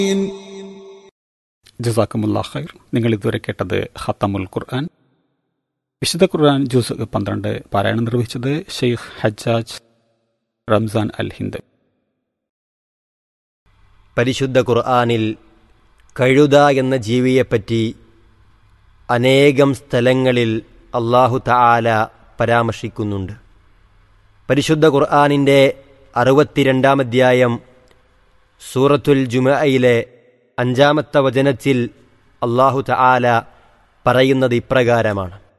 ജസാക്കുമുല്ല ഖൈർ നിങ്ങൾ ഇതുവരെ കേട്ടത് ഖത്തമുൽ ഖുർആൻ വിശുദ്ധ ഖുർആൻ ജ്യൂസ് പന്ത്രണ്ട് പാരായണം നിർവഹിച്ചത് ഷെയ്ഖ് ഹജ്ജാജ് റംസാൻ അൽ ഹിന്ദ് പരിശുദ്ധ ഖുർആാനിൽ കഴുത എന്ന ജീവിയെപ്പറ്റി അനേകം സ്ഥലങ്ങളിൽ അള്ളാഹു തആല പരാമർശിക്കുന്നുണ്ട് പരിശുദ്ധ ഖുർആാനിൻ്റെ അറുപത്തിരണ്ടാം അധ്യായം സൂറത്തുൽ ജുമയിലെ അഞ്ചാമത്തെ വചനത്തിൽ അള്ളാഹു തആല പറയുന്നത് ഇപ്രകാരമാണ്